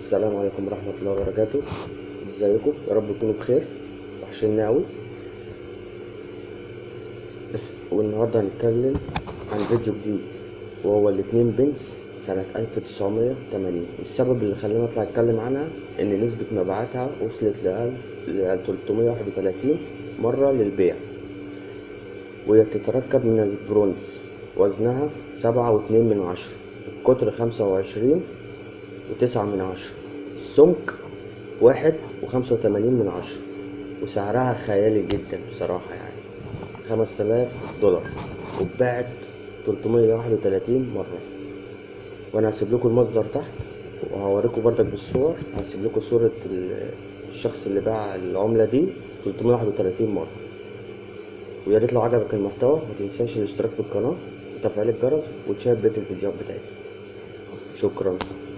السلام عليكم ورحمة الله وبركاته ازيكم يا رب تكونوا بخير وحشني اوي بس والنهاردة هنتكلم عن فيديو جديد وهو الاتنين بنز سنة ألف تسعمية تمانين السبب اللي خلاني أطلع أتكلم عنها إن نسبة مبيعاتها وصلت لتلتمية واحد وتلاتين مرة للبيع وهي بتتركب من البرونز وزنها سبعة واتنين من عشرة القطر خمسة وعشرين وتسعة من عشرة السمك واحد وخمسة وتمانين من عشرة وسعرها خيالي جدا بصراحة يعني خمس تلاف دولار واتباعت تلتمية واحد وتلاتين مرة وأنا هسيب لكم المصدر تحت وهوريكم بردك بالصور هسيب لكم صورة ال- الشخص اللي باع العملة دي تلتمية واحد وتلاتين مرة ويا ريت لو عجبك المحتوى متنساش الاشتراك في القناة وتفعيل الجرس وتشاهد بقية الفيديوهات بتاعتي شكرا